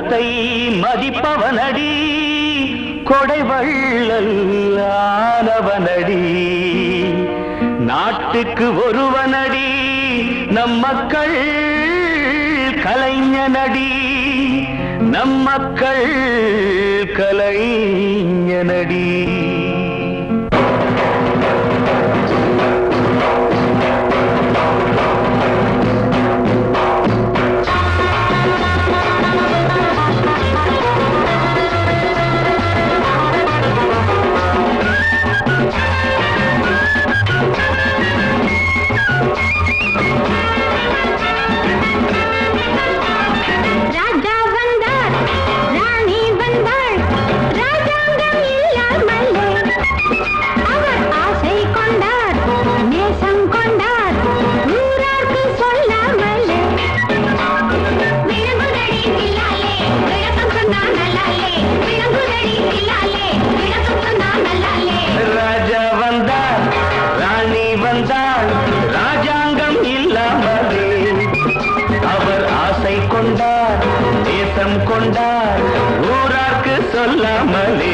குணத்தை மதிப்பவனடி கொடைவள்ளல் ஆனவனடி நாட்டுக்கு ஒருவனடி நம் மக்கள் கலைஞனடி நம் மக்கள் கலைஞனடி ராஜா வந்தார் ராணி வந்தாள் ராஜாங்கம் இல்லாமலே அவர் ஆசை கொண்டார் நேசம் கொண்டார் ஊரார்க்கு சொல்லாமலே விளங்குதடி பிள்ளாலே விளக்கம் சொன்னா நல்லாலே விளங்குதடி பிள்ளாலே விளக்கம் சொன்னா நல்லாலே ராஜா வந்தார் ராணி வந்தாள் ராஜாங்கம் இல்லாமலே அவர் ஆசை கொண்டார் தேசம் கொண்டார் ஊரார்க்கு சொல்லாமலே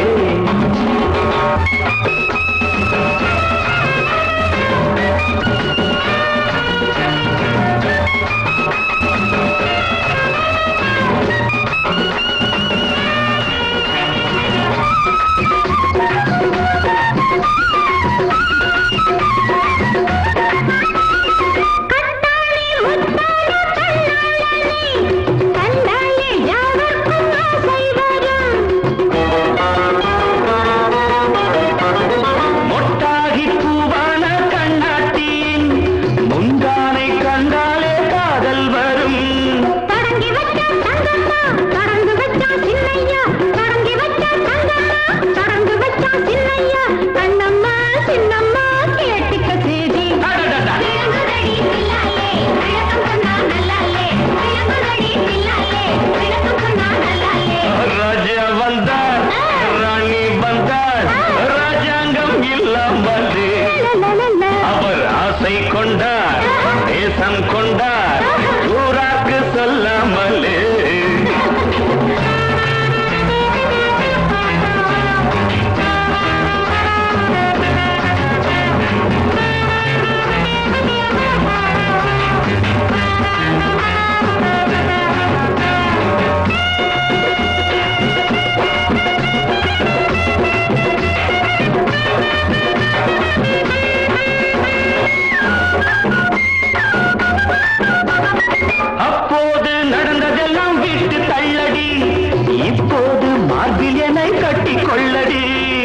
கட்டாளி முத்தான கண்ணாளனே கண்டாலே யாவர்க்கும் ஆசை வரும் மொட்டாகி பூவான கண்ணாட்டியின் முந்தானை கண்டாலே காதல் வரும் தொடங்கி வச்சா தங்கம்மா தொடர்ந்து வச்சா சின்னையா தொடங்கி வச்சா தங்கம்மா தொடர்ந்து வச்சா சின்னையா கண்ணம்மா சின்னம்மா கேட்டுக்க செய்தி அடடடா. விளங்குதடி பிள்ளாலே விளக்கம் சொன்னா நல்லாலே விளங்குதடி பிள்ளாலே விளக்கம் சொன்னா நல்லாலே ராஜா வந்தார் ராணி வந்தார் ராஜாங்கம் இல்லாமலே லலலல. அவர் ஆசை கொண்டார் தேசம் கொண்டார் ஊராக்கு சொல்லாமலே அப்போது நடந்ததெல்லாம் விட்டு தள்ளடி இப்போது மார்பில் என்னை கட்டி கொள்ளடி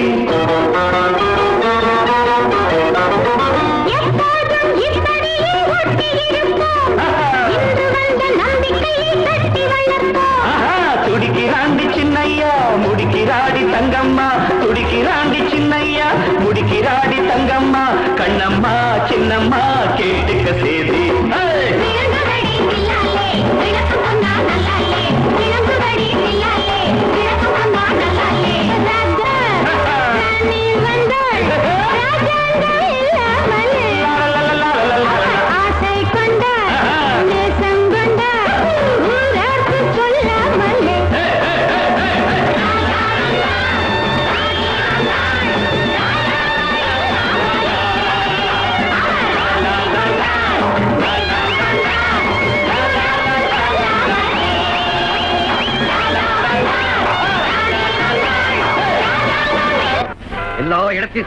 எப்போதும் இப்படியே ஒட்டி இருப்போம் இன்று வந்த நம்பிக்கையை கட்டி வளர்ப்போம் ஆஹா, துடிக்கிறாண்டி சின்னையா முடிக்கிறாடி தங்கம்மா துடிக்கிறாண்டி சின்னையா முடிக்கிறாடி தங்கம்மா கண்ணம்மா சின்னம்மா கேட்டுக்க சேதி ஏய்! விளங்குதடி பிள்ளாலே விளக்கம் சொன்னா நல்லாலே விளங்குதடி பிள்ளாலே விளக்கம் சொன்னா நல்லாலே ராஜா ராணி வந்தாள் ராஜாங்கம் இல்லாமலே அவர் ஆசை கொண்டார் நேசம் கொண்டார் ஊரார்க்கு சொல்லாமலே எல்லா இடத்தையும்